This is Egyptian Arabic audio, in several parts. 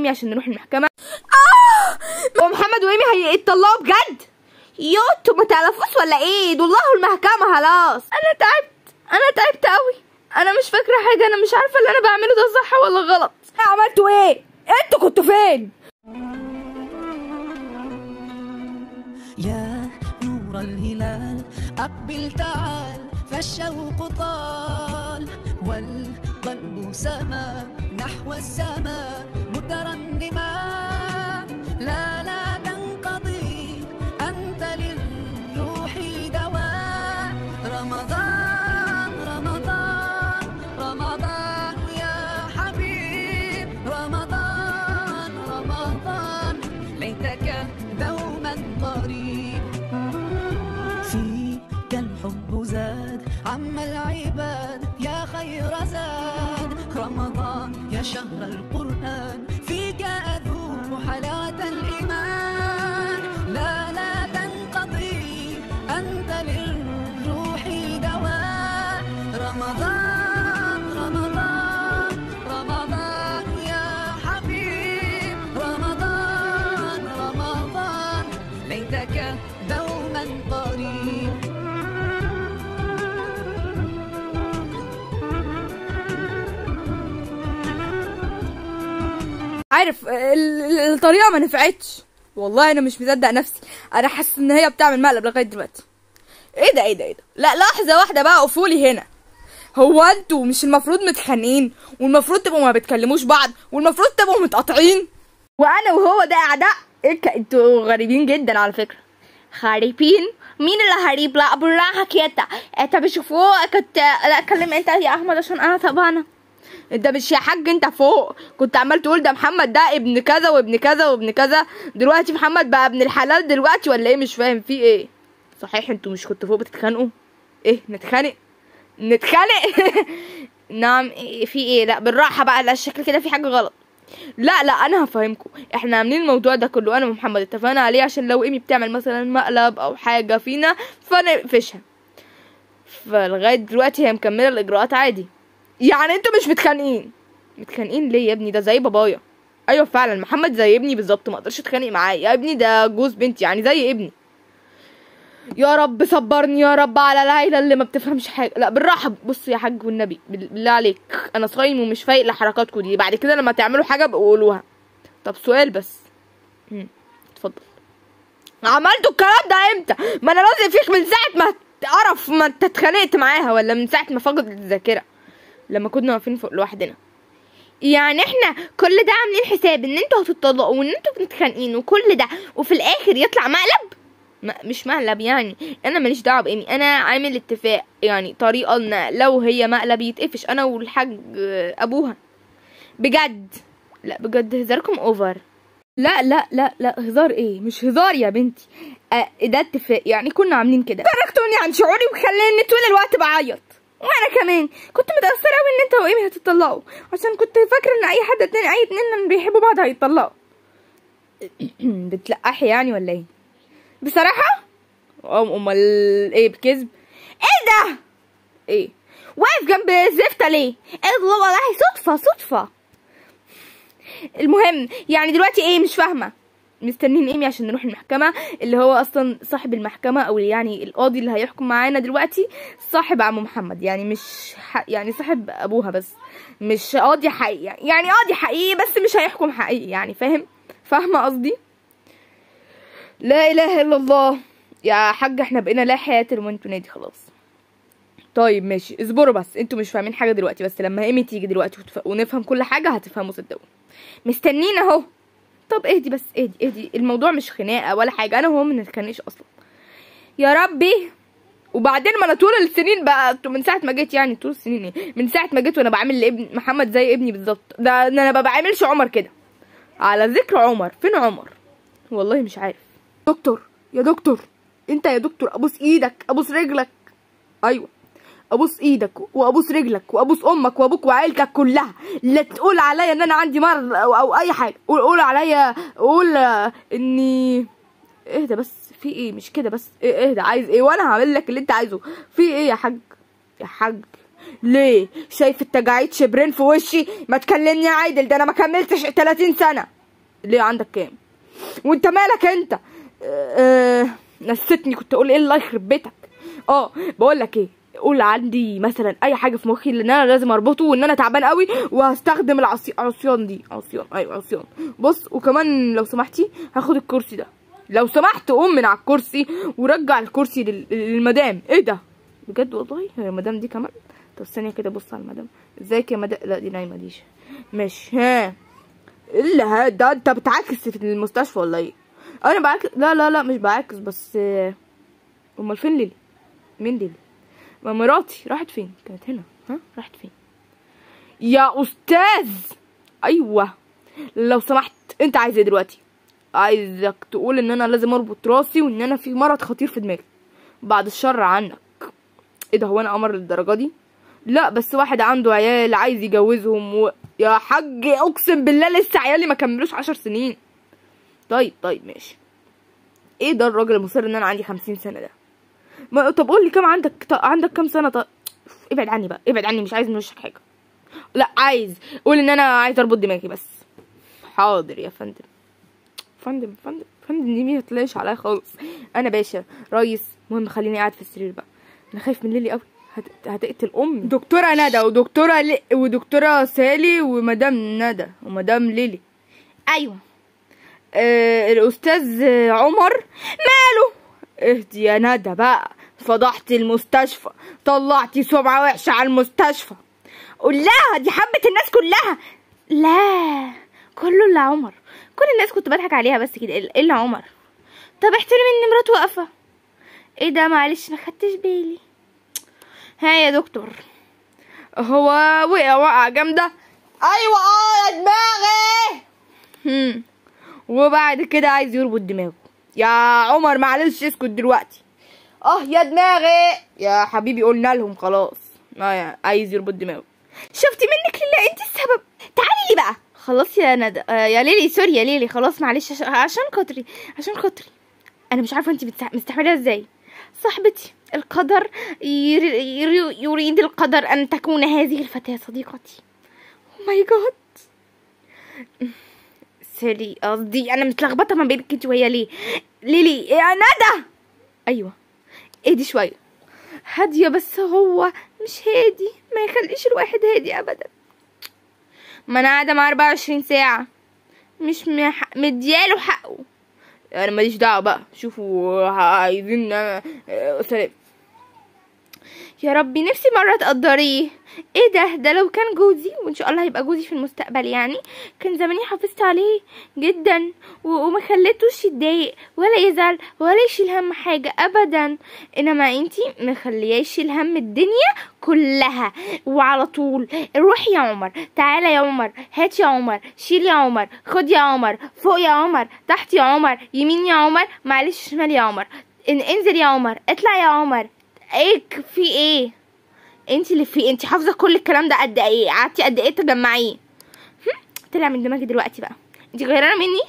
ايمي عشان نروح المحكمه اه ومحمد وايمي هيتطلقوا بجد يو انتوا ما تعرفوش ولا ايه دول راحوا المحكمه خلاص انا تعبت انا تعبت قوي انا مش فاكره حاجه انا مش عارفه اللي انا بعمله ده صح ولا غلط عملتوا ايه انتوا كنتوا فين يا نور الهلال أقبل تعال فالشوق طال والقلب سما نحو السماء مترنما لا لا تنقضي أنت للروح دواء رمضان رمضان رمضان يا حبيب رمضان رمضان ليتك دوما قريب فيك الحب زاد عم العباد يا خير زاد رمضان يا شهر القرآن فيك أذوق حلاوة الإيمان لا لا تنقضي أنت للروح دواء رمضان رمضان رمضان يا حبيب رمضان رمضان ليتك دوما قريب عارف ال- ال- الطريقه ما نفعتش والله انا مش مصدق نفسي انا حاسس ان هي بتعمل مقلب لغايه دلوقتي ايه ده ايه ده ايه ده لا لحظه واحده بقى قفولي هنا هو انتوا مش المفروض متخانقين والمفروض تبقوا ما بتكلموش بعض والمفروض تبقوا متقاطعين وانا وهو ده اعداء ايه ك- انتوا غريبين جدا على فكره غريبين مين اللي غريب لا بالراحه كده انت بشوفوه كنت لا اتكلم انت يا احمد عشان انا تعبانه انت مش يا حاج انت فوق كنت عمال تقول ده محمد ده ابن كذا وابن كذا وابن كذا دلوقتي محمد بقى ابن الحلال دلوقتي ولا ايه مش فاهم في ايه صحيح انتوا مش كنتوا فوق بتتخانقوا ايه نتخانق نتخانق نعم إيه في ايه لا بالراحه بقى لا الشكل كده في حاجه غلط لا لا انا هفهمكم احنا عاملين الموضوع ده كله انا ومحمد اتفقنا عليه عشان لو ايمي بتعمل مثلا مقلب او حاجه فينا فنقفشها فلغايه دلوقتي هي مكمله الاجراءات عادي يعني انتوا مش متخانقين متخانقين ليه يا ابني ده زي بابايا ايوه فعلا محمد زي ابني بالظبط ما اقدرش اتخانق معاه يا ابني ده جوز بنتي يعني زي ابني يا رب صبرني يا رب على ليلى اللي ما بتفهمش حاجه لا بالراحه بص يا حاج والنبي بال- بالله عليك انا صايم ومش فايق لحركاتكم دي بعد كده لما تعملوا حاجه بقوا قولوها طب سؤال بس مم، اتفضل عملتوا الكلام ده امتى ما انا لازم فيك من ساعه ما تعرف ما انت اتخانقت معاها ولا من ساعه ما فقدت الذاكره لما كنا واقفين فوق لوحدنا يعني احنا كل ده عاملين حساب ان انتوا هتتطلقوا وان انتوا متخانقين وكل ده وفي الاخر يطلع مقلب ما مش مقلب يعني انا ماليش دعوه بامي انا عامل اتفاق يعني طريقه ان لو هي مقلب يتقفش انا والحاج آه، ابوها بجد لا بجد هزاركم اوفر لا لا لا لا هزار ايه مش هزار يا بنتي آه ده اتفاق يعني كنا عاملين كده تركتوني عن شعوري وخليني طول الوقت بعيط وانا كمان كنت متاثره قوي ان انت وايمي هتطلقوا عشان كنت فاكره ان اي حد تاني اي اتنين بيحبوا بعض هيتطلقوا بتلقحي يعني ولا ايه بصراحه ام امال ايه بكذب ايه ده ايه واقف جنب الزفته ليه ايه ده والله صدفه صدفه المهم يعني دلوقتي ايه مش فاهمه مستنيين ايمي عشان نروح المحكمه اللي هو اصلا صاحب المحكمه او يعني القاضي اللي هيحكم معانا دلوقتي صاحب عمو محمد يعني مش ح... يعني صاحب ابوها بس مش قاضي حقيقي يعني قاضي حقيقي بس مش هيحكم حقيقي يعني فاهم فاهمه قصدي لا اله الا الله يا حاج احنا بقينا لا حياه وانتوا نادي خلاص طيب ماشي اصبروا بس انتوا مش فاهمين حاجه دلوقتي بس لما ايمي تيجي دلوقتي وتف... ونفهم كل حاجه هتفهموا صدقوني مستنين اهو طب اهدي بس اهدي اهدي الموضوع مش خناقه ولا حاجه انا وهو ما نتخانقش اصلا يا ربي وبعدين ما انا طول السنين بقى من ساعه ما جيت يعني طول السنين ايه من ساعه ما جيت وانا بعمل لابن محمد زي ابني بالظبط ده ده انا ما بعملش عمر كده على ذكر عمر فين عمر والله مش عارف دكتور يا دكتور انت يا دكتور ابوس ايدك ابوس رجلك ايوه ابوس ايدك وابوس رجلك وابوس امك وابوك وعيلتك كلها لا تقول عليا ان انا عندي مرض او, أو اي حاجه قول قول عليا قول آه، اني اهدى بس في ايه مش كده بس إيه اهدى عايز ايه وانا هعمل لك اللي انت عايزه في ايه يا حاج يا حاج ليه شايف التجاعيد شبرين في وشي ما تكلمني عادل ده انا ما كملتش 30 سنه ليه عندك كام وانت مالك انت آه نسيتني كنت اقول ايه الله يخرب بيتك اه بقول لك ايه قول عندي مثلا اي حاجه في مخي ان انا لازم اربطه وان انا تعبان قوي وهستخدم العصي... عصيان دي عصيان ايوه عصيان بص وكمان لو سمحتي هاخد الكرسي ده لو سمحت قوم من على الكرسي ورجع الكرسي لل... للمدام ايه ده بجد والله هي المدام دي كمان طب ثانيه كده بص على المدام ازيك يا مدام لا دي نايمه دي ماشي ها ايه اللي ها ده انت بتعاكس في المستشفى ولا ايه انا بعاكس لا لا لا مش بعاكس بس آه، امال فين ليلي مين ليلي ما مراتي راحت فين كانت هنا ها راحت فين يا استاذ ايوه لو سمحت انت عايز ايه دلوقتي عايزك تقول ان انا لازم اربط راسي وان انا في مرض خطير في دماغي بعد الشر عنك ايه ده هو انا قمر للدرجه دي لا بس واحد عنده عيال عايز يجوزهم و... يا حاج اقسم بالله لسه عيالي ما كملوش عشر سنين طيب طيب ماشي ايه ده الراجل المصر ان انا عندي خمسين سنه ده ما طب قول لي كام عندك ط- عندك كام سنه طيب ابعد عني بقى ابعد عني مش عايز من وشك حاجه لا عايز قول ان انا عايز اربط دماغي بس حاضر يا فندم فندم فندم فندم دي ما تلاقيش عليا خالص انا باشا ريس المهم خليني قاعد في السرير بقى انا خايف من ليلي قوي هت... هتقتل امي دكتوره ندى ودكتوره ل... ودكتوره سالي ومدام ندى ومدام ليلي ايوه آه الاستاذ عمر ماله اهدي يا ندى بقى فضحتي المستشفى طلعتي سمعه وحشه على المستشفى قول لها دي حبه الناس كلها لا كله الا عمر كل الناس كنت بضحك عليها بس كده إلا- الا عمر طب احترمي ان مراته واقفه ايه ده معلش ما خدتش بالي ها يا دكتور هو وقع وقعه جامده ايوه اه يا دماغي هم وبعد كده عايز يربط دماغه يا عمر معلش اسكت دلوقتي اه يا دماغي يا حبيبي قلنا لهم خلاص اه يا عايز يربط دماغه شفتي منك لله انت السبب تعالي لي بقى خلاص يا ندى آه يا ليلي سوري يا ليلي خلاص معلش عشان, عشان خاطري عشان خاطري انا مش عارفه انت بتستح- مستحملها ازاي صاحبتي القدر ير... ير... يريد القدر ان تكون هذه الفتاه صديقتي او ماي جاد سوري قصدي انا متلخبطه ما بينك انت وهي ليه ليلي يا ندى ايوه اهدي شويه هاديه بس هو مش هادي ما يخليش الواحد هادي ابدا ما انا قاعده معاه 24 ساعه مش مح... مدياله حقه انا ماليش دعوه بقى شوفوا عايزين آه، آه، سلام يا ربي نفسي مرة تقدريه ايه ده ده لو كان جوزي وان شاء الله هيبقى جوزي في المستقبل يعني كان زماني حافظت عليه جدا و- وما خليتوش يتضايق ولا يزعل ولا يشيل هم حاجة ابدا انما انتي مخليه يشيل هم الدنيا كلها وعلى طول روح يا عمر تعالى يا عمر هات يا عمر شيل يا عمر خد يا عمر فوق يا عمر تحت يا عمر يمين يا عمر معلش شمال يا عمر ان انزل يا عمر اطلع يا عمر ايه في ايه انت اللي في انت حافظه كل الكلام ده قد ايه قعدتي قد ايه تجمعيه هم؟ طلع من دماغي دلوقتي بقى انت غيرانه مني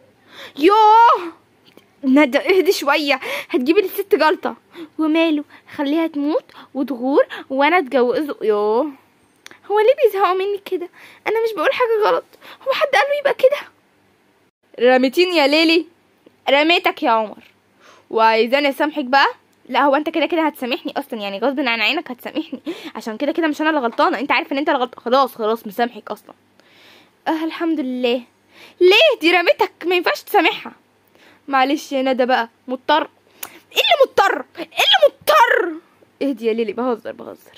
يوه ندى اهدي شويه هتجيبي للست جلطه وماله خليها تموت وتغور وانا اتجوزه يوه هو ليه بيزهقوا مني كده انا مش بقول حاجه غلط هو حد قال له يبقى كده رميتيني يا ليلي رميتك يا عمر وعايزاني اسامحك بقى لا هو انت كده كده هتسامحني اصلا يعني غصب عن عينك هتسامحني عشان كده كده مش انا اللي غلطانه انت عارف ان انت اللي غلط خلاص خلاص مسامحك اصلا اه الحمد لله ليه دي رميتك ما ينفعش تسامحها معلش يا ندى بقى مضطر ايه اللي مضطر ايه اللي مضطر اهدي يا ليلي بهزر بهزر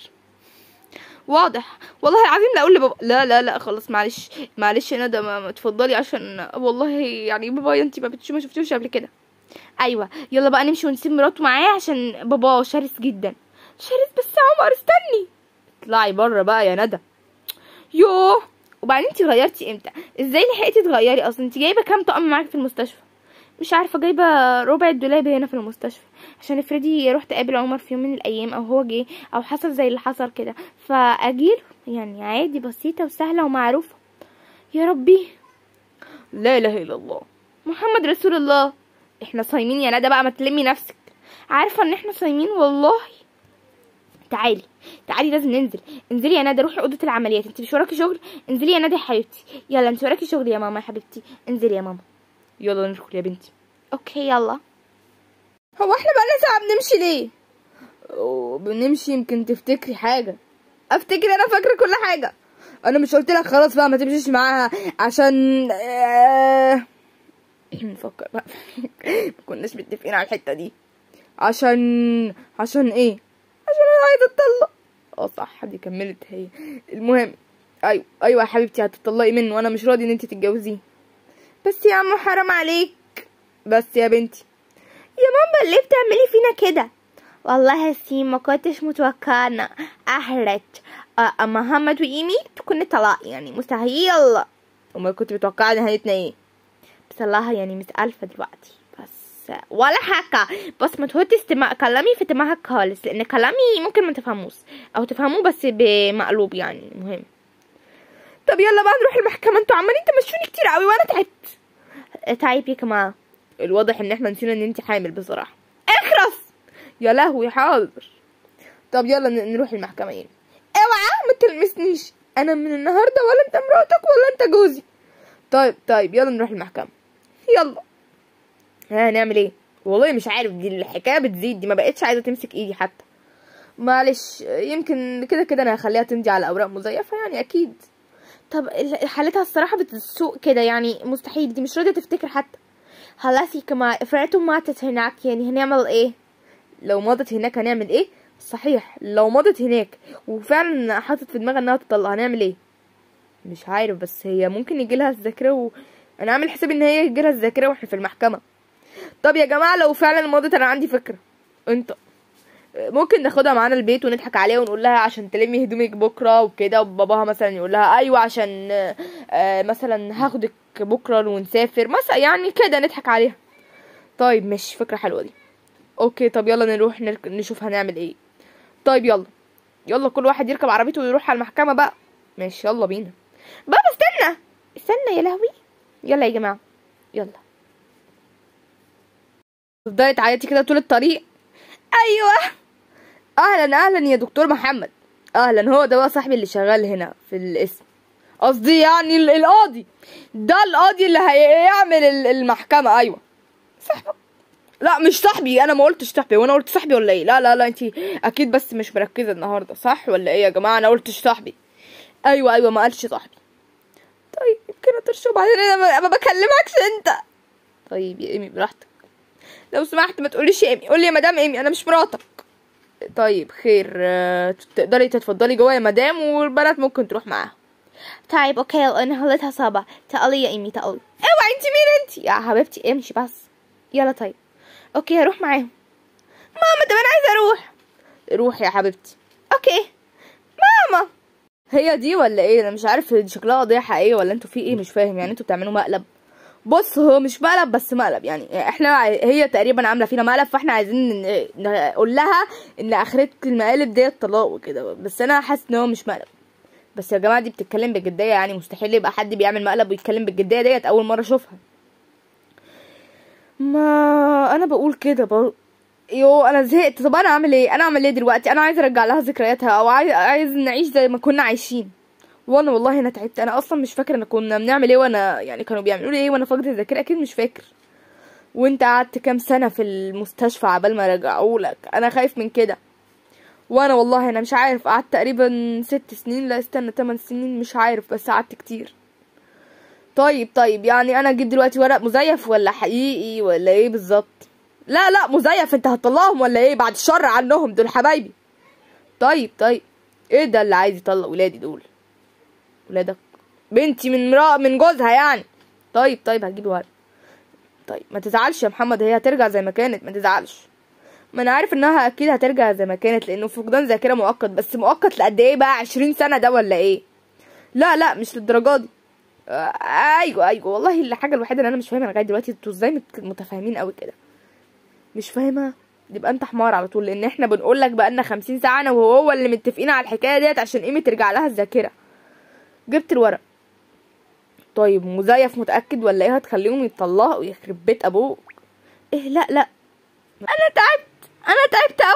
واضح والله العظيم لا اقول لبابا لا لا لا خلاص معلش معلش يا ندى ما ما تفضلي عشان والله يعني بابا انت ما بتشوفي ما شفتوش قبل كده ايوه يلا بقى نمشي ونسيب مراته معاه عشان بابا شرس جدا شرس بس يا عمر استني اطلعي بره بقى يا ندى يوه وبعدين انت غيرتي امتى ازاي لحقتي تغيري اصلا انت جايبه كام طقم معاكي في المستشفى مش عارفه جايبه ربع الدولاب هنا في المستشفى عشان افرضي رحت اقابل عمر في يوم من الايام او هو جه او حصل زي اللي حصل كده فاجيله يعني عادي بسيطه وسهله ومعروفه يا ربي لا اله الا الله محمد رسول الله احنا صايمين يا ندى بقى ما تلمي نفسك عارفه ان احنا صايمين والله تعالي تعالي لازم ننزل انزلي يا ندى روحي اوضه العمليات انت مش وراكي شغل انزلي يا ندى يا حبيبتي يلا انت وراكي شغل يا ماما يا حبيبتي انزلي يا ماما يلا ندخل يا بنتي اوكي يلا هو احنا بقالنا ساعة بنمشي ليه؟ أوه، بنمشي يمكن تفتكري حاجة افتكر انا فاكرة كل حاجة انا مش قلت لك خلاص بقى ما تمشيش معاها عشان آه، نفكر بقى ما كناش متفقين على الحتة دي عشان عشان ايه عشان انا عايزة اتطلق اه صح دي كملت هي المهم ايوه ايوه يا حبيبتي هتطلقي منه وانا مش راضي ان انت تتجوزيه بس يا عم حرام عليك بس يا بنتي يا ماما ليه بتعملي فينا كده والله يا سي ما كنتش متوقعنا احرج آه، اما محمد وايمي تكون طلاق يعني مستحيل امال كنت متوقعه نهايتنا ايه بصراحة يعني مش عارفة دلوقتي بس ولا حاجة بس ما تهوتي استماع كلامي في دماغك خالص لأن كلامي ممكن ما تفهموش أو تفهموه بس بمقلوب يعني مهم طب يلا بقى نروح المحكمه انتوا عمالين تمشوني كتير قوي وانا تعبت تعب يا كمان الواضح ان احنا نسينا ان انت حامل بصراحه اخرس يا لهوي حاضر طب يلا ن- نروح المحكمه يعني اوعى ما تلمسنيش انا من النهارده ولا انت مراتك ولا انت جوزي طيب طيب يلا نروح المحكمه يلا ها هنعمل ايه والله مش عارف دي الحكايه بتزيد دي ما بقتش عايزه تمسك ايدي حتى معلش يمكن كده كده انا هخليها تمضي على اوراق مزيفه يعني اكيد طب ال- حالتها الصراحة بتسوق كده يعني مستحيل دي مش راضية تفتكر حتى خلاص يا كمان افرضوا ماتت هناك يعني هنعمل ايه لو مضت هناك هنعمل ايه صحيح لو مضت هناك وفعلا حاطط في دماغها انها تطلع هنعمل ايه مش عارف بس هي ممكن يجي لها الذاكره و... انا عامل حساب ان هي يجي لها الذاكره واحنا في المحكمه طب يا جماعه لو فعلا مضت انا عندي فكره انت ممكن ناخدها معانا البيت ونضحك عليها ونقول لها عشان تلمي هدومك بكره وكده وباباها مثلا يقول لها ايوه عشان آه، مثلا هاخدك بكره ونسافر مثلا يعني كده نضحك عليها طيب مش فكره حلوه دي اوكي طب يلا نروح نرك... نشوف هنعمل ايه طيب يلا يلا كل واحد يركب عربيته ويروح على المحكمة بقى ماشي يلا بينا بابا استنى استنى يا لهوي يلا يا جماعة يلا تفضلي تعيطي كده طول الطريق ايوه اهلا اهلا يا دكتور محمد اهلا هو ده بقى صاحبي اللي شغال هنا في الاسم قصدي يعني ال- القاضي ده القاضي اللي هيعمل ال- المحكمة ايوه صاحبك لا مش صاحبي انا ما قلتش صاحبي وانا قلت صاحبي ولا ايه لا لا لا انت اكيد بس مش مركزه النهارده صح ولا ايه يا جماعه انا قلتش صاحبي ايوه ايوه ما قالش صاحبي طيب يمكن اطرشه بعدين انا ما- ما بكلمكش انت طيب يا ايمي براحتك لو سمحت ما تقوليش يا ايمي قولي يا مدام ايمي انا مش مراتك طيب خير آه، تقدري تتفضلي جوه يا مدام والبنات ممكن تروح معاها طيب اوكي انا حالتها صعبة تعالي يا ايمي تعالي اوعى انت مين انت يا حبيبتي امشي بس يلا طيب اوكي هروح معاهم ماما طب انا عايزه اروح روحي يا حبيبتي اوكي ماما هي دي ولا ايه انا مش عارف دي شكلها قضيه حقيقيه ولا انتوا في ايه مش فاهم يعني انتوا بتعملوا مقلب بص هو مش مقلب بس مقلب يعني احنا عاي- هي تقريبا عامله فينا مقلب فاحنا عايزين ن- نقول لها ان اخرة المقالب ديت طلاق وكده بس انا حاسس ان هو مش مقلب بس يا جماعه دي بتتكلم بجديه يعني مستحيل يبقى حد بيعمل مقلب ويتكلم بالجديه ديت اول مره اشوفها ما انا بقول كده بر... يو انا زهقت طب انا اعمل ايه انا اعمل ايه دلوقتي انا عايزه ارجع لها ذكرياتها او عايز عايز نعيش زي ما كنا عايشين وانا والله انا تعبت انا اصلا مش فاكره ان كنا بنعمل ايه وانا يعني كانوا بيعملوا لي ايه وانا فاقده الذاكره اكيد مش فاكر وانت قعدت كام سنه في المستشفى عبال ما رجعوا لك انا خايف من كده وانا والله انا مش عارف قعدت تقريبا ست سنين لا استنى تمن سنين مش عارف بس قعدت كتير طيب طيب يعني انا اجيب دلوقتي ورق مزيف ولا حقيقي ولا ايه بالظبط لا لا مزيف انت هتطلعهم ولا ايه بعد الشر عنهم دول حبايبي طيب طيب ايه ده اللي عايز يطلق ولادي دول ولادك بنتي من مرا من جوزها يعني طيب طيب هتجيبي ورق طيب ما تزعلش يا محمد هي هترجع زي ما كانت ما تزعلش ما انا عارف انها اكيد هترجع زي ما كانت لانه فقدان ذاكره مؤقت بس مؤقت لقد ايه بقى عشرين سنه ده ولا ايه لا لا مش للدرجه دي آه، ايوه ايوه والله الحاجه الوحيده اللي انا مش فاهمها لغايه دلوقتي انتوا ازاي مت- متفاهمين قوي كده مش فاهمها يبقى انت حمار على طول لان احنا بنقول لك بقالنا خمسين ساعه انا وهو اللي متفقين على الحكايه ديت عشان ايمي ترجع لها الذاكره جبت الورق طيب مزيف متاكد ولا ايه هتخليهم يتطلقوا يخرب بيت ابوك ايه لا لا انا تعبت انا تعبت قوي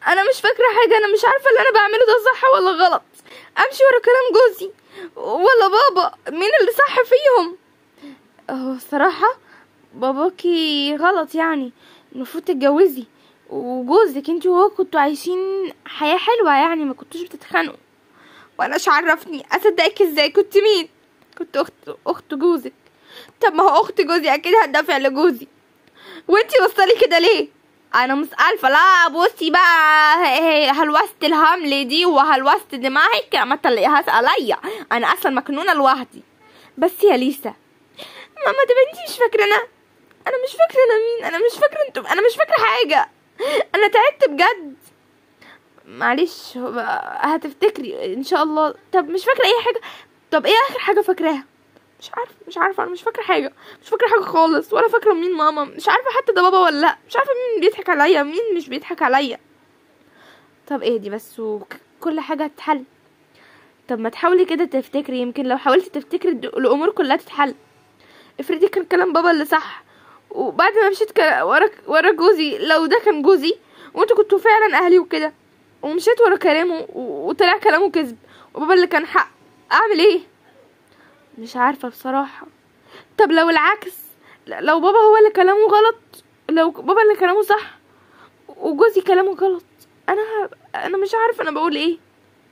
انا مش فاكره حاجه انا مش عارفه اللي انا بعمله ده صح ولا غلط امشي ورا كلام جوزي ولا بابا مين اللي صح فيهم هو الصراحه باباكي غلط يعني المفروض تتجوزي وجوزك انت وهو كنتوا عايشين حياه حلوه يعني ما كنتوش بتتخانقوا وانا مش عرفني اصدقك ازاي كنت مين كنت اخت اخت جوزك طب ما هو اخت جوزي اكيد هتدافع لجوزي وانتي وصلي كده ليه انا مش عارفه لا بصي بقى هي- هي هلوسة الهمل دي وهلوسة دماغك ما تلاقيهاش عليا انا اصلا مجنونه لوحدي بس يا ليسا ماما ده بنتي مش فاكره انا انا مش فاكره انا مين انا مش فاكره انتم انا مش فاكره حاجه انا تعبت بجد معلش هو هتفتكري ان شاء الله طب مش فاكره اي حاجه طب ايه اخر حاجه فاكراها مش عارفه مش عارفه انا مش فاكره حاجه مش فاكره حاجه خالص ولا فاكره مين ماما مش عارفه حتى ده بابا ولا لا مش عارفه مين بيضحك عليا مين مش بيضحك عليا طب ايه دي بس وكل حاجه هتتحل طب ما تحاولي كده تفتكري يمكن لو حاولتي تفتكري الد- الامور كلها تتحل افرضي كان كلام بابا اللي صح وبعد ما مشيت ك- ورا ورا جوزي لو ده كان جوزي وانتوا كنتوا فعلا اهلي وكده ومشيت ورا كلامه و- وطلع كلامه كذب وبابا اللي كان حق اعمل ايه مش عارفه بصراحه طب لو العكس ل- لو بابا هو اللي كلامه غلط لو بابا اللي كلامه صح وجوزي كلامه غلط انا ه- انا مش عارفه انا بقول ايه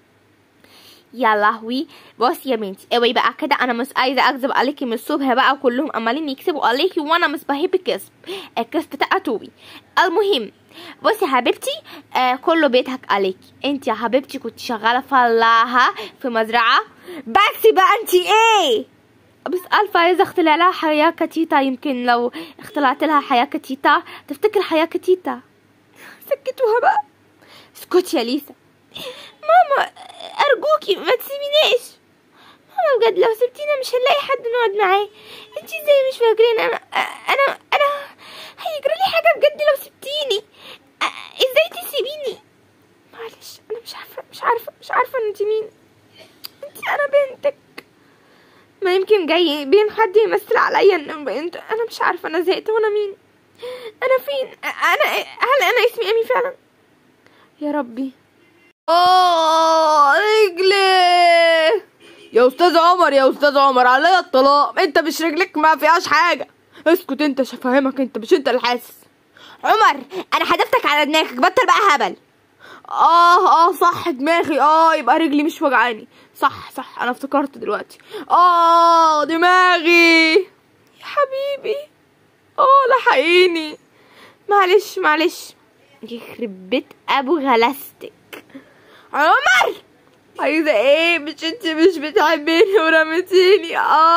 يا لهوي بص يا بنتي اوعي بقى كده انا مش عايزه اكذب عليكي من الصبح بقى وكلهم عمالين يكسبوا عليكي وانا مش بحب الكذب الكذب ده قطوبي المهم بصي يا حبيبتي آه كله بيضحك عليكي انت يا حبيبتي كنت شغاله فلاحه في مزرعه بس بقى انت ايه بس ألفا عايزة اخترع لها حياة كتيتة يمكن لو اخترعت لها حياة كتيتة تفتكر حياة كتيتة سكتوها بقى اسكتي يا ليسا ماما أرجوكي ما تسيبيناش ماما بجد لو سبتينا مش هنلاقي حد نقعد معاه انتي ازاي مش فاكرين انا انا انا هيجرى لي حاجة بجد لو سبتيني أ- ازاي تسيبيني معلش انا مش عارفة مش عارفة مش عارفة انتي مين انتي انا بنتك ما يمكن جاي بين حد يمثل عليا ان انت انا مش عارفه انا زهقت وانا مين انا فين انا هل انا اسمي امي فعلا يا ربي اه رجلي يا استاذ عمر يا استاذ عمر عليا الطلاق انت مش رجلك ما فيهاش حاجه اسكت انت مش هفهمك انت مش انت اللي حاسس عمر انا حدفتك على دماغك بطل بقى هبل اه اه صح دماغي اه يبقى رجلي مش وجعاني صح صح انا افتكرت دلوقتي اه دماغي يا حبيبي اه لحقيني معلش معلش يخرب بيت ابو غلستك عمر عايزة ايه مش انت مش بتحبيني ورميتيني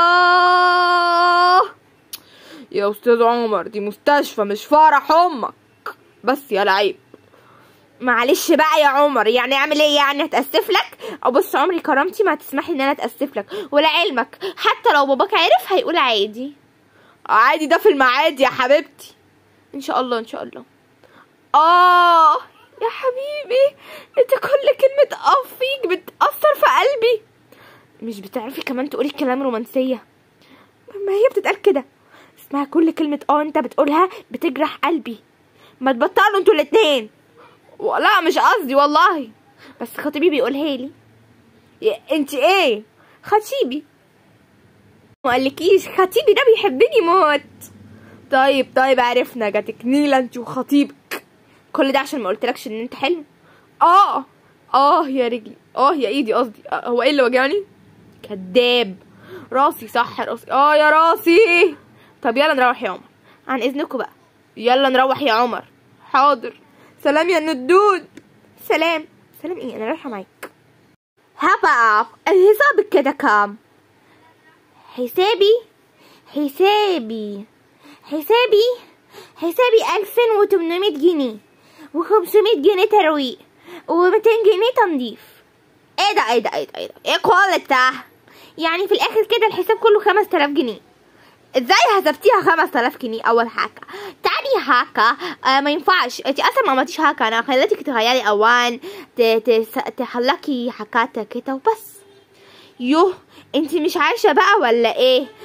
اه يا استاذ عمر دي مستشفى مش فرح امك بس يا لعيب معلش بقى يا عمر يعني اعمل ايه يعني اتاسف لك او بص عمري كرامتي ما تسمحي ان انا اتاسف لك ولعلمك حتى لو باباك عرف هيقول عادي عادي ده في المعاد يا حبيبتي ان شاء الله ان شاء الله اه يا حبيبي انت كل كلمة اف فيك بتأثر في قلبي مش بتعرفي كمان تقولي كلام رومانسيه ما هي بتتقال كده اسمها كل كلمه اه انت بتقولها بتجرح قلبي ما تبطلوا انتوا الاتنين لا مش قصدي والله بس خطيبي بيقولها لي انت ايه خطيبي ما قالكيش خطيبي ده بيحبني موت طيب طيب عرفنا جاتك نيلة انت وخطيبك كل ده عشان ما قلتلكش ان انت حلو اه اه يا رجلي اه يا ايدي قصدي آه هو ايه اللي وجعني كداب راسي صح راسي اه يا راسي طب يلا نروح يا عمر عن اذنكم بقى يلا نروح يا عمر حاضر سلام يا ندود سلام سلام ايه انا رايحه معاك هبقى حسابك كده كام حسابي حسابي حسابي حسابي ألفين وتمنمية جنيه وخمسمية جنيه ترويق ومتين جنيه تنظيف ايه ده ايه ده ايه ده ايه ده ايه كل ده يعني في الاخر كده الحساب كله خمس تلاف جنيه ازاي حسبتيها خمس تلاف جنيه اول حاجة تاني حاجة آه ما ينفعش انت اصلا ما عملتيش حاجة انا خليتك تغيري اوان ت- ت- تحلكي حاجات كده وبس يوه انت مش عايشة بقى ولا ايه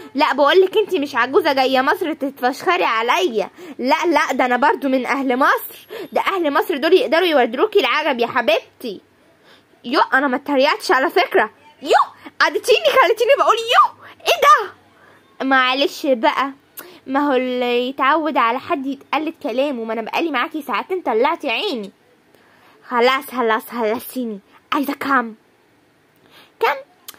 لا بقولك انت مش عجوزه جايه مصر تتفشخري عليا لا لا ده انا برضو من اهل مصر ده اهل مصر دول يقدروا يوردروكي العجب يا حبيبتي يو انا ما اتريقتش على فكره يو عدتيني خليتيني بقول يو ايه ده معلش بقى ما هو اللي يتعود على حد يتقلد كلامه ما انا بقالي معاكي ساعتين طلعتي عيني خلاص خلاص خلصتيني عايزه كام كام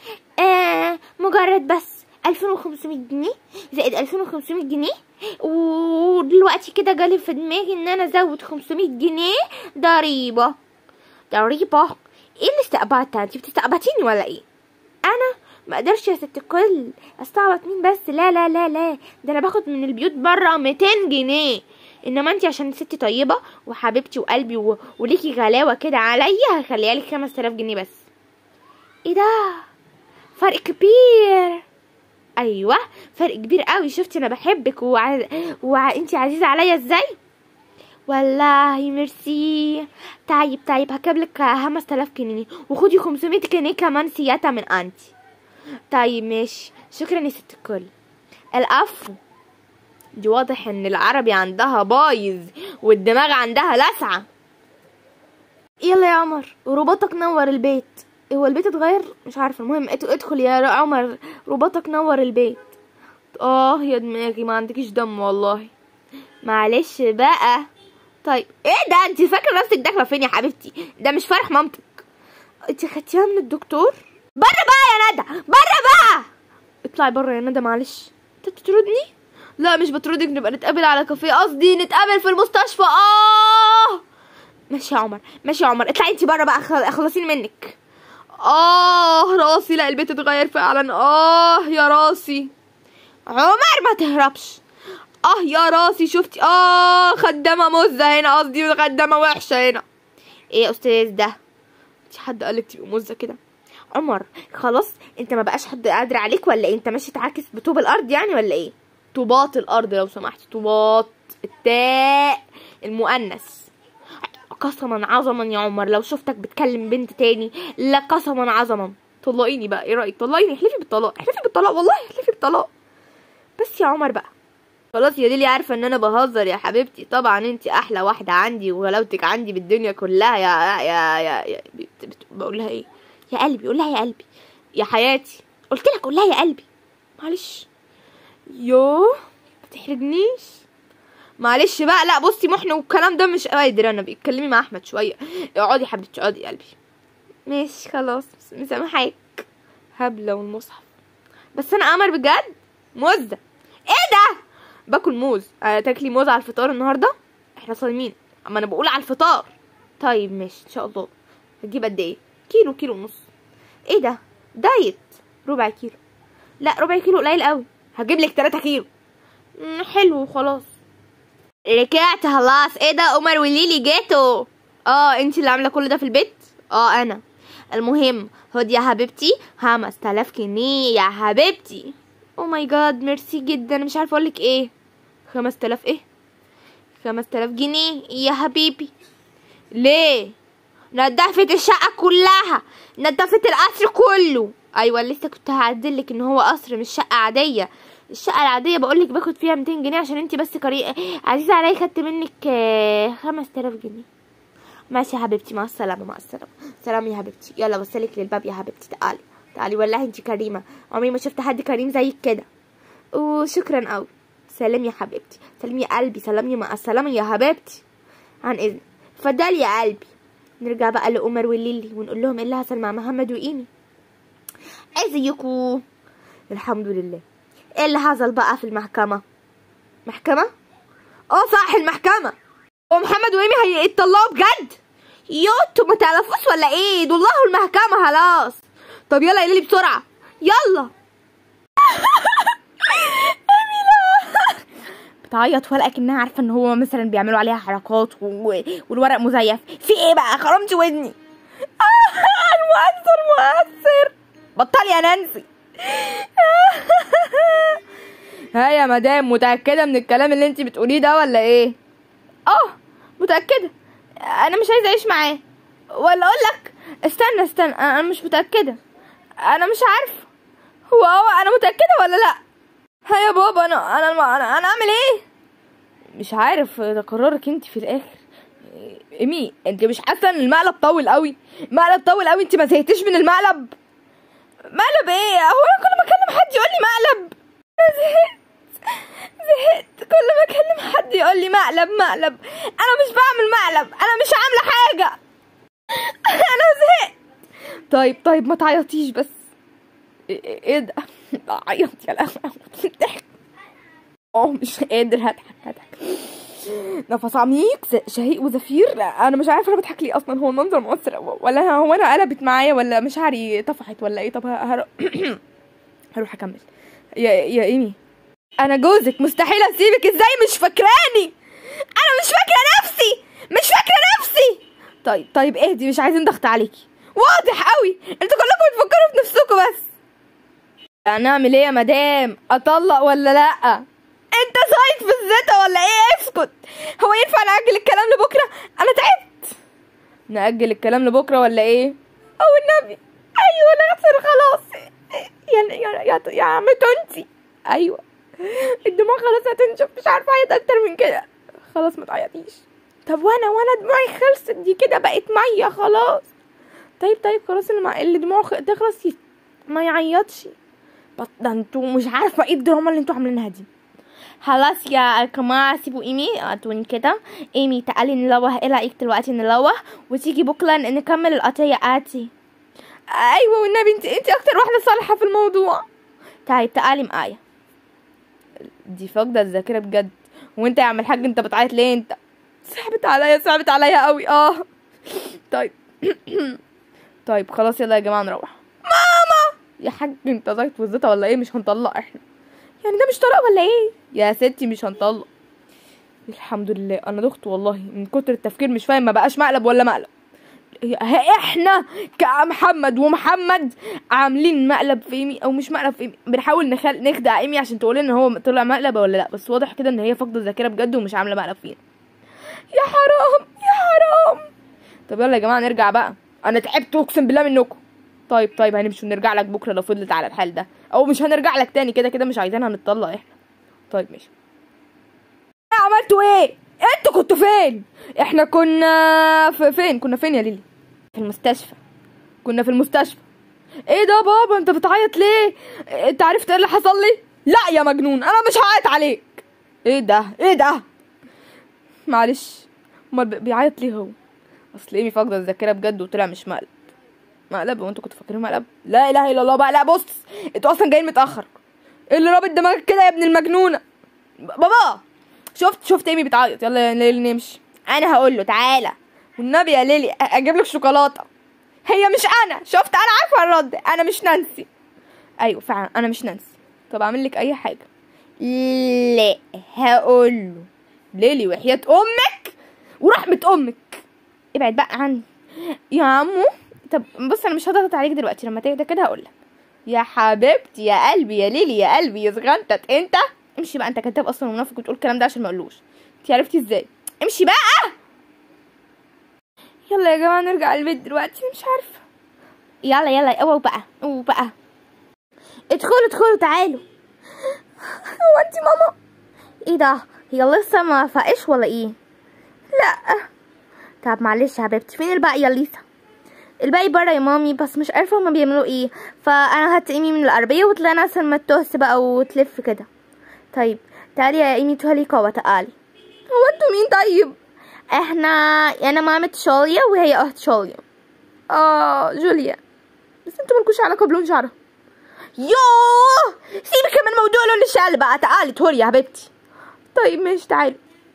آه مجرد بس 2500 جنيه زائد 2500 جنيه ودلوقتي كده جالي في دماغي ان انا ازود 500 جنيه ضريبه ضريبه ايه اللي استقبعتها انت بتستقبطيني ولا ايه انا ما اقدرش يا ست الكل استعبط مين بس لا لا لا لا ده انا باخد من البيوت بره 200 جنيه انما انت عشان ست طيبه وحبيبتي وقلبي و... وليكي غلاوه كده عليا هخليها لك 5000 جنيه بس ايه ده فرق كبير ايوه فرق كبير قوي شفتي انا بحبك وع... وانتي عزيزه عليا ازاي والله ميرسي طيب طيب هكتب لك 5000 جنيه وخدي 500 جنيه كمان سياتا من انتي طيب ماشي شكرا يا ست الكل العفو دي واضح ان العربي عندها بايظ والدماغ عندها لسعة يلا يا عمر رباطك نور البيت هو البيت اتغير مش عارفه المهم اد- ادخل يا عمر رباطك نور البيت اه يا دماغي ما عندكيش دم والله معلش بقى طيب ايه ده انت فاكره نفسك داخله فين يا حبيبتي ده مش فرح مامتك انت خدتيها من الدكتور بره بقى يا ندى بره بقى اطلعي بره يا ندى معلش انت بتطردني لا مش بطردك نبقى نتقابل على كافيه قصدي نتقابل في المستشفى اه ماشي يا عمر ماشي يا عمر اطلعي انت بره بقى خل- خلصيني منك اه راسي لا البيت اتغير فعلا اه يا راسي عمر ما تهربش اه يا راسي شفتي اه خدامه مزه هنا قصدي خدامه وحشه هنا ايه يا استاذ ده انت حد قالك تبقي مزه كده عمر خلاص انت ما بقاش حد قادر عليك ولا ايه انت ماشي تعاكس بطوب الارض يعني ولا ايه طوبات الارض لو سمحتي طوبات التاء المؤنث قسما عظما يا عمر لو شفتك بتكلم بنت تاني لا قسما عظما طلقيني بقى ايه رايك طلقيني احلفي بالطلاق احلفي بالطلاق والله احلفي بالطلاق بس يا عمر بقى خلاص يا ديلي عارفه ان انا بهزر يا حبيبتي طبعا انت احلى واحده عندي وغلاوتك عندي بالدنيا كلها يا يا يا, يا بت- بت- بقول لها ايه يا قلبي قول لها يا قلبي يا حياتي قلت لك قول لها يا قلبي معلش يوه ما تحرجنيش معلش بقى لا بصي محن والكلام ده مش قادر انا بيتكلمي مع احمد شويه اقعدي يا حبيبتي اقعدي يا قلبي ماشي خلاص مسامحاك هبله والمصحف بس انا قمر بجد مزه ايه ده باكل موز آه تاكلي موز على الفطار النهارده احنا صايمين اما انا بقول على الفطار طيب ماشي ان شاء الله هتجيب قد ايه كيلو كيلو ونص ايه ده دايت ربع كيلو لا ربع كيلو قليل قوي هجيب لك 3 كيلو مم، حلو خلاص رجعت خلاص ايه ده عمر وليلي جيتوا اه انت اللي عامله كل ده في البيت اه انا المهم خد يا حبيبتي 5000 جنيه يا حبيبتي او ماي جاد ميرسي جدا مش عارفه اقولك ايه 5000 ايه 5000 جنيه يا حبيبي ليه نضفت الشقة كلها نضفت القصر كله ايوه لسه كنت هعدلك ان هو قصر مش شقة عادية الشقة العادية بقولك باخد فيها 200 جنيه عشان انتي بس كري... عزيزة عليا خدت منك آه، 5000 جنيه ماشي يا حبيبتي مع السلامة مع السلامة سلام يا حبيبتي يلا وصلك للباب يا حبيبتي تعالي تعالي والله انتي كريمة عمري ما شفت حد كريم زيك كده وشكرا قوي سلام يا حبيبتي سلام يا قلبي سلام يا مع السلامة يا حبيبتي عن اذن اتفضلي يا قلبي نرجع بقى لعمر وليلي ونقول لهم ايه اللي حصل مع محمد وايمي ازيكم الحمد لله ايه اللي حصل بقى في المحكمة محكمة اه صح المحكمة ومحمد وايمي هيتطلقوا بجد يو انتوا ما تعرفوش ولا ايه دول راحوا المحكمة خلاص طب يلا يا ليلي بسرعة يلا بتعيط ولا اكنها عارفه ان هو مثلا بيعملوا عليها حركات و... والورق مزيف في ايه بقى خرمتي ودني آه المؤثر مؤثر بطلي يا نانسي ها يا مدام متأكدة من الكلام اللي انت بتقوليه ده ولا ايه؟ اه متأكدة انا مش عايزة اعيش معاه ولا اقول لك استنى استنى انا مش متأكدة انا مش عارفة هو هو انا متأكدة ولا لا ها يا بابا انا انا انا, أنا اعمل ايه مش عارف ده قرارك انت في الاخر ايمي انت مش حاسه ان المقلب طول قوي مقلب طول قوي انت ما زهقتيش من المقلب مقلب ايه هو انا كل ما اكلم حد يقول لي مقلب انا زهقت زهقت كل ما اكلم حد يقول لي مقلب مقلب انا مش بعمل مقلب انا مش عامله حاجه انا زهقت طيب طيب ما تعيطيش بس ايه إيه ده عيط يا لهوي ضحك اه مش قادر هضحك هضحك نفس عميق ز- شهيق وزفير انا مش عارفه انا بضحك ليه اصلا هو المنظر مؤثر ولا هو انا قلبت معايا ولا مشاعري طفحت ولا ايه طب ه- هر... هروح اكمل يا يا ايمي انا جوزك مستحيل اسيبك ازاي مش فاكراني انا مش فاكره نفسي مش فاكره نفسي طيب طيب اهدي مش عايزين ضغط عليكي واضح قوي انتوا كلكم بتفكروا في نفسكم بس هنعمل ايه يا مدام اطلق ولا لا انت زايد في الزيطه ولا ايه اسكت هو ينفع نأجل الكلام لبكره انا تعبت نأجل الكلام لبكره ولا ايه او النبي ايوه انا اخسر خلاص يا يا يا, يا عم تونسي ايوه الدموع خلاص هتنشف مش عارفه اعيط اكتر من كده خلاص ما تعيطيش طب وانا وانا دموعي خلصت دي كده بقت ميه خلاص طيب طيب خلاص اللي, مع... اللي دموعه خ- تخلص يت- ما يعيطش بط- ده انتوا مش عارفه ايه الدراما اللي انتوا عاملينها دي خلاص يا جماعة سيبوا ايمي اتوني كده ايمي تعالي نلوه ايه رأيك دلوقتي نلوه وتيجي بكرة ن- نكمل القضية اتي ايوه والنبي انت انت اكتر واحدة صالحة في الموضوع طيب تعالي معايا دي فاقدة الذاكرة بجد وانت يا عم الحاج انت بتعيط ليه انت صعبت عليا صعبت عليا قوي اه طيب طيب خلاص يلا يا جماعة نروح ماما يا حاج انت زيت وزيتها ولا ايه مش هنطلق احنا يعني ده مش طلاق ولا ايه يا ستي مش هنطلق الحمد لله انا دخت والله من كتر التفكير مش فاهم ما بقاش مقلب ولا مقلب ه- احنا كمحمد ومحمد عاملين مقلب في ايمي او مش مقلب في ايمي بنحاول نخل... نخدع ايمي عشان تقول ان هو طلع مقلب ولا لا بس واضح كده ان هي فاقده الذاكره بجد ومش عامله مقلب فينا يا حرام يا حرام طب يلا يا جماعه نرجع بقى انا تعبت اقسم بالله منكم طيب طيب هنمشي ونرجع لك بكره لو فضلت على الحال ده او مش هنرجع لك تاني كده كده مش عايزينها نتطلق احنا طيب ماشي عملتوا ايه انتوا كنتوا فين احنا كنا في فين كنا فين يا ليلي في المستشفى كنا في المستشفى ايه ده بابا انت بتعيط ليه انت عرفت ايه اللي حصل لي لا يا مجنون انا مش هعيط عليك ايه ده ايه ده معلش امال بي- بيعيط ليه هو اصل ايمي فاقده الذاكره بجد وطلع مش مقلب مقلب وانتوا كنتوا فاكرين مقلب لا اله الا الله بقى لا بص انتوا اصلا جايين متاخر ايه اللي رابط دماغك كده يا ابن المجنونه ب- بابا شفت شفت ايمي بتعيط يلا يا ليلي نمشي انا هقول له تعالى والنبي يا ليلي أ- اجيب لك شوكولاته هي مش انا شفت انا عارفه الرد انا مش نانسي ايوه فعلا انا مش نانسي طب اعمل لك اي حاجه لا هقول له ليلي وحياة امك ورحمة امك ابعد بقى عني يا عمو طب بص انا مش هضغط عليك دلوقتي لما تهدى كده هقول لك يا حبيبتي يا قلبي يا ليلي يا قلبي يا صغنطت انت امشي بقى انت كذاب اصلا ومنافق وتقول الكلام ده عشان ما اقولوش انت عرفتي ازاي امشي بقى يلا يا جماعه نرجع البيت دلوقتي مش عارفه يلا يلا اوعوا بقى اوعوا بقى ادخلوا ادخلوا تعالوا هو انت ماما ايه ده هي لسه ما فاقش ولا ايه لا طب معلش يا حبيبتي فين الباقي يا ليسا الباقي بره يا مامي بس مش عارفه هما بيعملوا ايه فانا هات ايمي من العربيه وطلعنا عشان ما تهس بقى وتلف كده طيب تعالي يا ايمي تهلي كوا تعالي هو انتوا مين طيب احنا انا مامة شوليا وهي اخت شوليا اه جوليا بس انتوا مالكوش علاقه بلون شعرها يوه سيبك من موضوع لون الشعر بقى تعالي تهولي يا حبيبتي طيب ماشي تعالي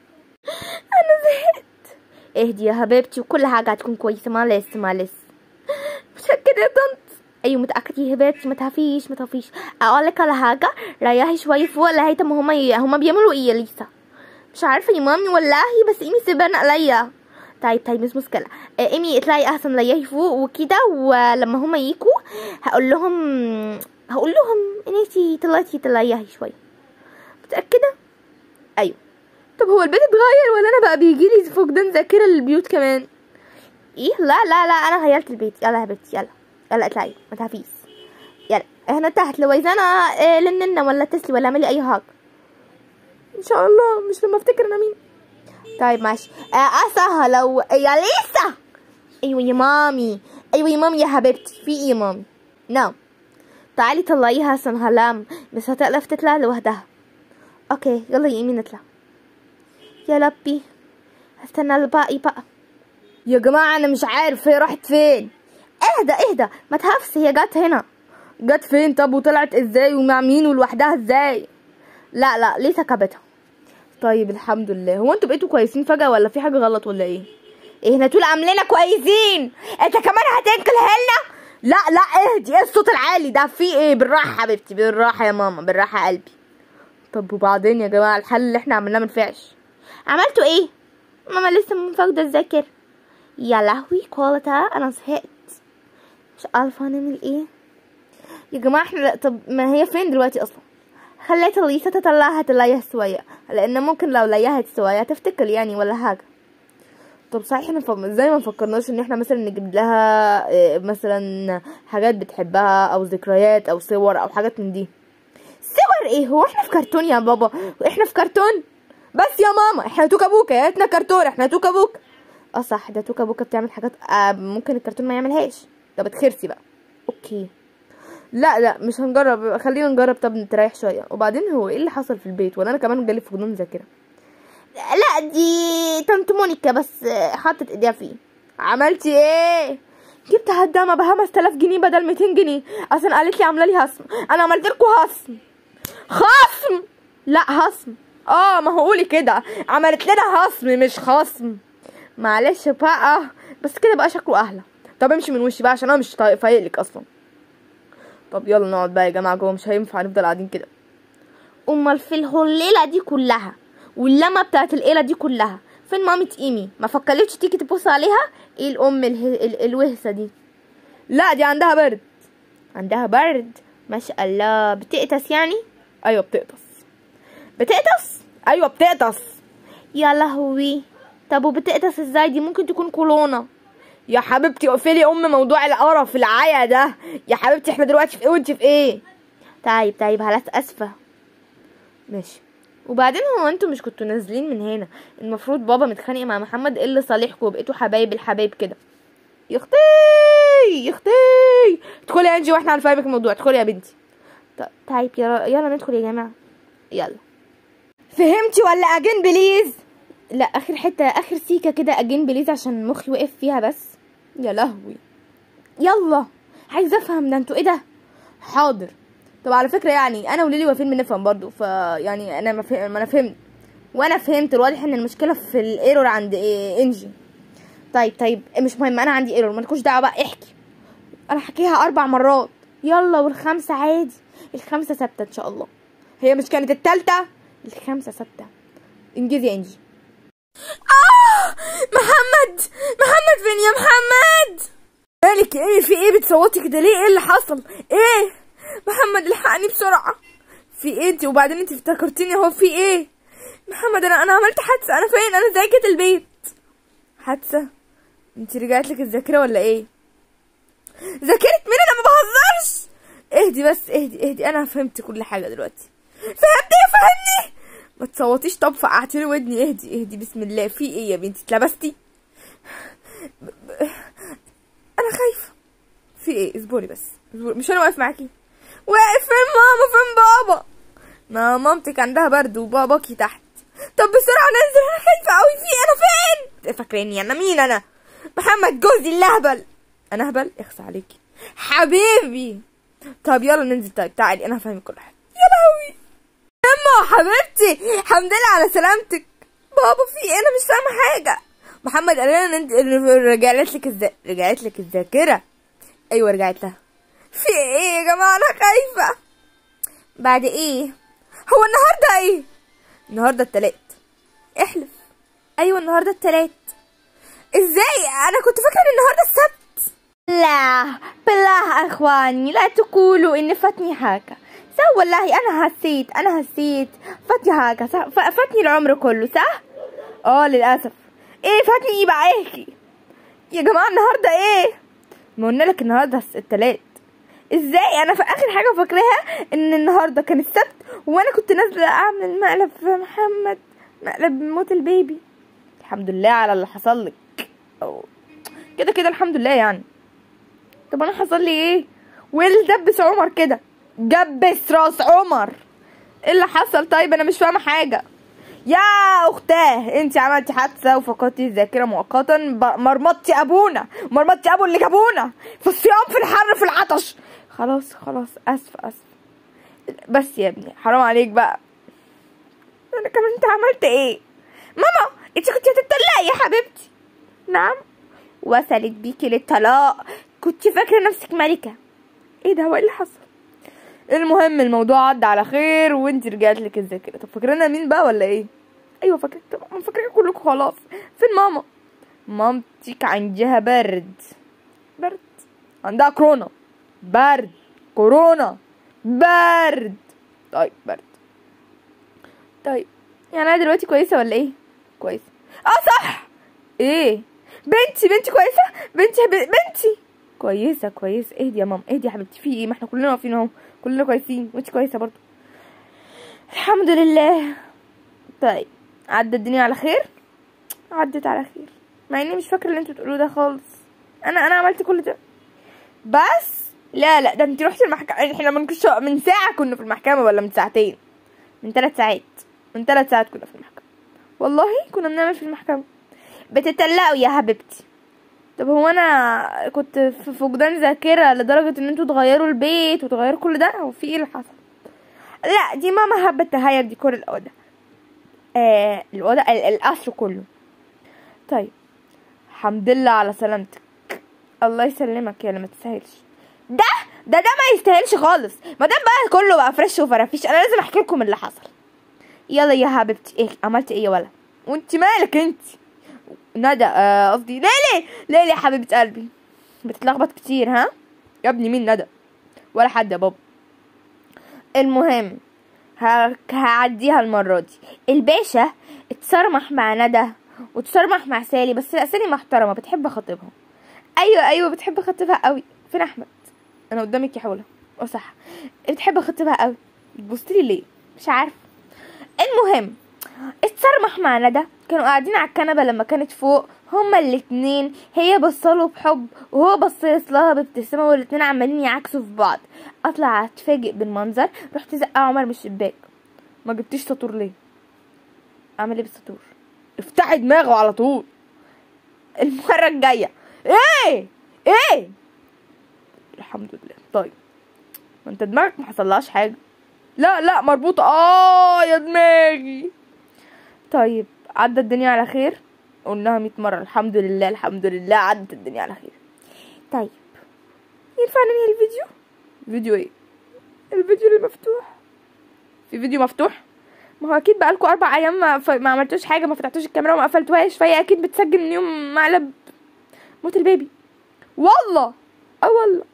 انا زهقت اهدي يا حبيبتي وكل حاجه هتكون كويسه ما لسه ما لسه متأكدة يا طنط ايوه متأكدة يا حبيبتي ما تخافيش ما تخافيش اقول لك على حاجة ريحي شوية فوق لغاية ما هما ي... هما بيعملوا ايه يا ليسا مش عارفة يا مامي والله بس ايمي سيبان عليا طيب طيب مش مشكلة آه، ايمي اطلعي احسن ريحي فوق وكده ولما هما يجوا هقول لهم هقول لهم ان انتي طلعتي تريحي شوية متأكدة ايوه طب هو البيت اتغير ولا انا بقى بيجيلي فقدان ذاكرة للبيوت كمان ايه لا لا لا انا غيرت البيت يلا يا حبيبتي يلا يلا اطلعي ما تخافيش يلا احنا تحت لو عايزانا إيه لننا ولا تسلي ولا اعملي اي حاجه ان شاء الله مش لما افتكر انا مين طيب ماشي آه اسهى لو يا ليسا ايوه يا مامي ايوه يا مامي يا حبيبتي في ايه يا مامي نعم تعالي طلعيها سنهلام بس هتقلف تطلع لوحدها اوكي يلا يا ايمي نطلع يا لبي هستنى الباقي بقى يا جماعة أنا مش عارف هي راحت فين اهدى اهدى ما تهفس هي جت هنا جت فين طب وطلعت ازاي ومع مين ولوحدها ازاي لا لا ليه سكبتها طيب الحمد لله هو انتوا بقيتوا كويسين فجأة ولا في حاجة غلط ولا ايه ايه احنا طول عامليننا كويسين انت كمان هتنكل هنا لا لا اهدي ايه الصوت العالي ده في ايه بالراحة حبيبتي بالراحة يا ماما بالراحة يا قلبي طب وبعدين يا جماعة الحل اللي احنا عملناه منفعش عملتوا ايه ماما لسه من فاقدة الذاكرة يا لهوي كوالتا انا زهقت مش عارفة هنعمل ايه يا جماعة احنا طب ما هي فين دلوقتي اصلا خليت ليسا تطلعها تلاقيها سوية لان ممكن لو لقيها سوية تفتكر يعني ولا حاجة طب صحيح احنا ف- ازاي ما فكرناش ان احنا مثلا نجيب لها اه، مثلا حاجات بتحبها او ذكريات او صور او حاجات من دي صور ايه هو احنا في كرتون يا بابا احنا في كرتون بس يا ماما احنا توكا بوكا يا ريتنا كرتون احنا توكا بوكا اه صح ده توكا بوكا بتعمل حاجات آه ممكن الكرتون ما يعملهاش ده بتخرسي بقى اوكي لا لا مش هنجرب خلينا نجرب طب نتريح شويه وبعدين هو ايه اللي حصل في البيت ولا انا كمان جالي فقدان ذاكره لا دي طنط مونيكا بس حطت ايديها فيه عملتي ايه جبت هدامه ب 5000 جنيه بدل 200 جنيه اصلا قالت لي عامله لي هصم انا عملت لكم هصم خصم لا هصم اه ما هو قولي كده عملت لنا هصم مش خصم معلش بقى بس كده بقى شكله احلى طب امشي من وشي بقى عشان انا مش طايق فايقلك اصلا طب يلا نقعد بقى يا جماعه جوه مش هينفع نفضل قاعدين كده امال في الليله دي كلها واللمه بتاعت الليله دي كلها فين مامة ايمي ما فكرتش تيجي تبص عليها ايه الام اله... ال... الوهسه دي لا دي عندها برد عندها برد ما شاء الله بتقتس يعني ايوه بتقطس بتقطس ايوه بتقطس يا لهوي طب وبتقطس ازاي دي ممكن تكون كورونا يا حبيبتي اقفلي ام موضوع القرف العيا ده يا حبيبتي احنا دلوقتي في ايه وانت في ايه طيب طيب خلاص اسفه ماشي وبعدين هو انتوا مش كنتوا نازلين من هنا المفروض بابا متخانق مع محمد ايه اللي صالحكوا وبقيتوا حبايب الحبايب كده يا اختي يا اختي ادخلي يا انجي واحنا هنفهمك الموضوع ادخلي يا بنتي ط- طيب يلا يلا ندخل يا جماعه يلا فهمتي ولا اجين بليز لا اخر حته اخر سيكه كده اجين بليز عشان مخي وقف فيها بس يا لهوي يلا عايزه افهم ده انتوا ايه ده حاضر طب على فكره يعني انا وليلي واقفين بنفهم برضو فيعني انا ما فهم ما انا فهمت وانا فهمت الواضح ان المشكله في الايرور عند إيه انجي طيب طيب مش مهم انا عندي ايرور مالكوش دعوه بقى احكي انا حكيها اربع مرات يلا والخمسه عادي الخمسه ثابته ان شاء الله هي مش كانت التالتة الخمسه ثابته انجزي يا انجي آه محمد محمد فين يا محمد مالك ايه في ايه بتصوتي كده ليه ايه اللي حصل ايه محمد الحقني بسرعة في ايه انت وبعدين انت افتكرتيني هو في ايه محمد انا انا عملت حادثة انا فين انا زي كده البيت حادثة انت رجعت لك الذاكرة ولا ايه ذاكرة مين انا ما بهزرش اهدي بس اهدي اهدي انا فهمت كل حاجة دلوقتي فهمت ايه فهمني ما تصوتيش طب فقعتلي ودني اهدي اهدي بسم الله في ايه يا بنتي اتلبستي ب- ب- انا خايفه في ايه اصبري بس اصبري مش انا واقف معاكي واقف فين ماما فين بابا ما مامتك عندها برد وباباكي تحت طب بسرعه ننزل انا خايفه قوي في إيه؟ انا فين فاكراني انا مين انا محمد جوزي اللهبل انا هبل اخس عليكي حبيبي طب يلا ننزل طيب تعالي انا هفهمك كل حاجه يا لهوي اما حبيبتي الحمد لله على سلامتك بابا في إيه؟ انا مش فاهمه حاجه محمد قال لنا ان انت إن رجعت لك الذا رجعت لك الذاكره ايوه رجعت لها في ايه يا جماعه انا خايفه بعد ايه هو النهارده ايه النهارده التلات احلف ايوه النهارده التلات ازاي انا كنت فاكره ان النهارده السبت لا بالله اخواني لا تقولوا ان فاتني حاجة صح والله انا حسيت انا حسيت فاتني حاجة صح ف- فاتني العمر كله صح اه للاسف ايه فاتني ايه بقى احكي يا جماعه النهارده ايه ما قلنا لك النهارده التلات ازاي انا في اخر حاجه فاكراها ان النهارده كان السبت وانا كنت نازله اعمل مقلب في محمد مقلب موت البيبي الحمد لله على اللي حصل لك أو كده كده الحمد لله يعني طب انا حصل لي ايه واللي دبس عمر كده جبس راس عمر ايه اللي حصل طيب انا مش فاهمه حاجه يا اختاه انت عملتي حادثه وفقدتي الذاكره مؤقتا ب- مرمطتي ابونا مرمطتي ابو اللي جابونا في الصيام في الحر في العطش خلاص خلاص اسف اسف بس يا ابني حرام عليك بقى انا كمان انت عملت ايه ماما انت كنت هتتطلقي يا حبيبتي نعم وصلت بيكي للطلاق كنت فاكره نفسك ملكه ايه ده هو ايه اللي حصل المهم الموضوع عدى على خير وانت رجعت لك الذاكره طب فاكرانا مين بقى ولا ايه ايوه فاكره طبعا فاكره كلكم خلاص فين ماما مامتك عندها برد برد عندها كورونا برد كورونا برد طيب برد طيب يعني انا دلوقتي كويسه ولا ايه كويسه اه صح ايه بنتي بنتي كويسه بنتي ب- بنتي كويسه كويسه اهدي يا ماما اهدي يا حبيبتي في ايه ما احنا كلنا واقفين اهو كلنا كويسين وانت كويسه برضو الحمد لله طيب عدى الدنيا على خير عدت على خير مع اني مش فاكره اللي انتوا بتقولوه ده خالص انا انا عملت كل ده بس لا لا ده انت رحتي المحكمه احنا من كش- من ساعه كنا في المحكمه ولا من ساعتين من ثلاث ساعات من ثلاث ساعات كنا في المحكمه والله كنا بنعمل في المحكمه بتتلقوا يا حبيبتي طب هو انا كنت في فقدان ذاكره لدرجه ان انتوا تغيروا البيت وتغيروا كل ده هو في ايه اللي حصل لا دي ماما حبت تغير ديكور الاوضه آه الاوضه ال- القصر كله طيب الحمد لله على سلامتك الله يسلمك يا اللي ما تستاهلش ده ده ده ما يستاهلش خالص ما دام بقى كله بقى فريش وفرافيش انا لازم احكي لكم اللي حصل يلا يا حبيبتي ايه عملت ايه يا ولا وانت مالك انت ندى آه، قصدي ليلي ليلي يا حبيبه قلبي بتتلخبط كتير ها يا ابني مين ندى ولا حد يا بابا المهم ه- هعديها المرة دي الباشا اتصرمح مع ندى وتصرمح مع سالي بس لا سالي محترمة بتحب خطيبها ايوه ايوه بتحب خطيبها قوي فين احمد انا قدامك يا حولة اه صح بتحب خطيبها قوي بتبصتلي ليه مش عارفه المهم اتصرمح مع ندى كانوا قاعدين على الكنبة لما كانت فوق هما الاتنين هي بصله بحب وهو بصيص لها بابتسامة والاتنين عمالين يعكسوا في بعض اطلع اتفاجئ بالمنظر رحت زقة عمر من الشباك ما جبتيش سطور ليه اعمل ايه بالسطور افتحي دماغه على طول المرة الجاية ايه ايه الحمد لله طيب ما انت دماغك ما حصلهاش حاجة لا لا مربوطة اه يا دماغي طيب عدى الدنيا على خير قلناها مية مرة الحمد لله الحمد لله عدت الدنيا على خير طيب ينفع ننهي الفيديو فيديو ايه الفيديو اللي مفتوح في فيديو مفتوح ما هو اكيد بقالكوا اربع ايام ما, ف... ما عملتوش حاجه ما فتحتوش الكاميرا وما قفلتوهاش فهي اكيد بتسجل من يوم مقلب موت البيبي والله اه والله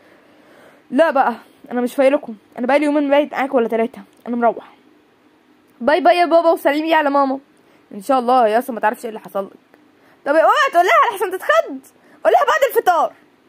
لا بقى انا مش فايلكم انا بقالي يومين بايت معاكم ولا ثلاثه انا مروح باي باي يا بابا وسلمي على ماما ان شاء الله يا اصلا ما تعرفش ايه اللي حصل لك طب اوعى تقول لها لحسن تتخض قول لها بعد الفطار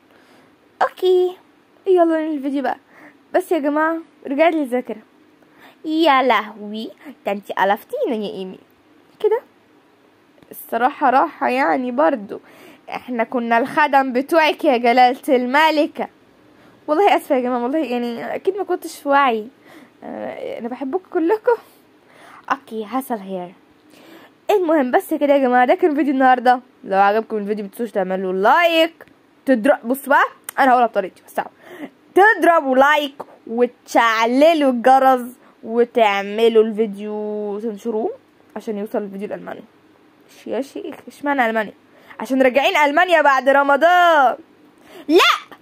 اوكي يلا ننهي الفيديو بقى بس يا جماعه رجعت لي الذاكره يا لهوي ده انت قلفتينا يا ايمي كده الصراحة راحة يعني برضو احنا كنا الخدم بتوعك يا جلالة الملكة والله اسفة يا جماعة والله يعني اكيد ما كنتش في وعي اه، انا بحبكم كلكم اوكي حصل هير المهم بس كده يا جماعة ده كان فيديو النهاردة لو عجبكم الفيديو متنسوش تعملوا لايك تضرب بص بقى انا هقولها بطريقتي بس تعالوا. تضربوا لايك وتشعللوا الجرس وتعملوا الفيديو تنشروه عشان يوصل الفيديو لألمانيا ش- يا شيخ اشمعنى ألمانيا عشان راجعين ألمانيا بعد رمضان لا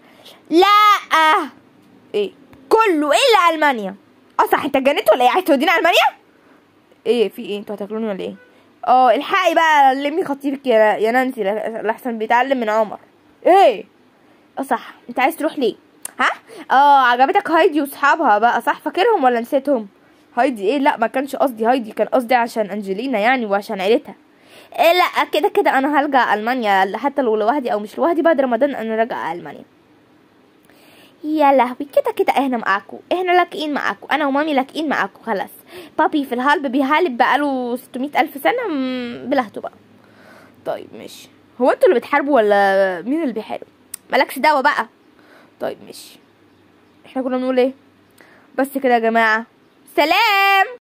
لا ايه كله الا ألمانيا اه صح انت اتجننت ولا ايه عايز تودينا ألمانيا ايه في ايه انتوا هتاكلوني ولا ايه اه الحقي بقى لمي خطيبك يا يا نانسي لحسن بيتعلم من عمر ايه اه صح انت عايز تروح ليه ها اه عجبتك هايدي واصحابها بقى صح فاكرهم ولا نسيتهم هايدي ايه لا ما كانش قصدي هايدي كان قصدي عشان انجلينا يعني وعشان عيلتها إيه لا كده كده انا هرجع المانيا حتى لو لوحدي او مش لوحدي بعد رمضان انا راجعه المانيا يا لهوي كده كده احنا معاكم احنا لاكقين معاكم انا ومامي لاكقين معاكم خلاص بابي في الهلب بيهالب بقاله 600 الف سنه مم، بلهته بقى طيب ماشي هو انتوا اللي بتحاربوا ولا مين اللي بيحارب مالكش دعوه بقى طيب ماشي احنا كنا بنقول ايه بس كده يا جماعه سلام